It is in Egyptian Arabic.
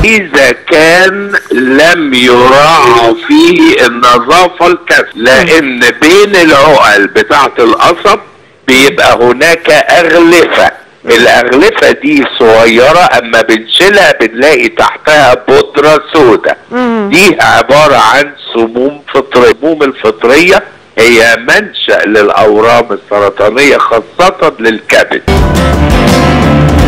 اذا كان لم يراعى فيه النظافة الكافية لان بين العقل بتاعة القصب بيبقى هناك اغلفة الاغلفة دي صغيرة اما بنشيلها بنلاقي تحتها بودرة سوداء دي عبارة عن سموم فطرية السموم الفطرية هي منشأ للأورام السرطانية خاصة للكبد